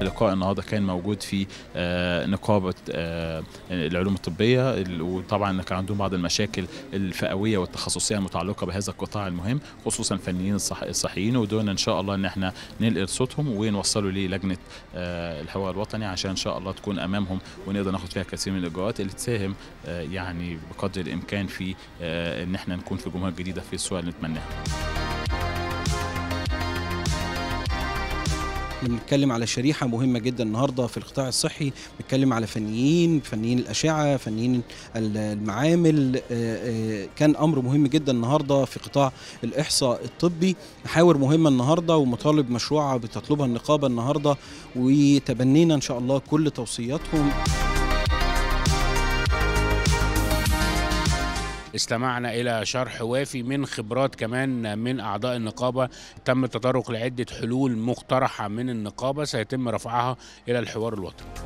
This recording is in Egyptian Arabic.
لقاء النهارده كان موجود في نقابه العلوم الطبيه وطبعا كان عندهم بعض المشاكل الفئويه والتخصصيه المتعلقه بهذا القطاع المهم خصوصا الفنيين الصحيين ودورنا ان شاء الله ان احنا ننقل صوتهم ونوصله للجنه الحوار الوطني عشان ان شاء الله تكون امامهم ونقدر ناخد فيها كثير من الاجراءات اللي تساهم يعني بقدر الامكان في ان احنا نكون في جمهوريه جديده في الصوره اللي نتمناها. بنتكلم على شريحة مهمة جدا النهاردة في القطاع الصحي بنتكلم على فنيين فنيين الأشعة فنيين المعامل كان أمر مهم جدا النهاردة في قطاع الإحصاء الطبي محاور مهمة النهاردة ومطالب مشروعة بتطلبها النقابة النهاردة وتبنينا إن شاء الله كل توصياتهم استمعنا إلى شرح وافي من خبرات كمان من أعضاء النقابة تم التطرق لعدة حلول مقترحة من النقابة سيتم رفعها إلى الحوار الوطني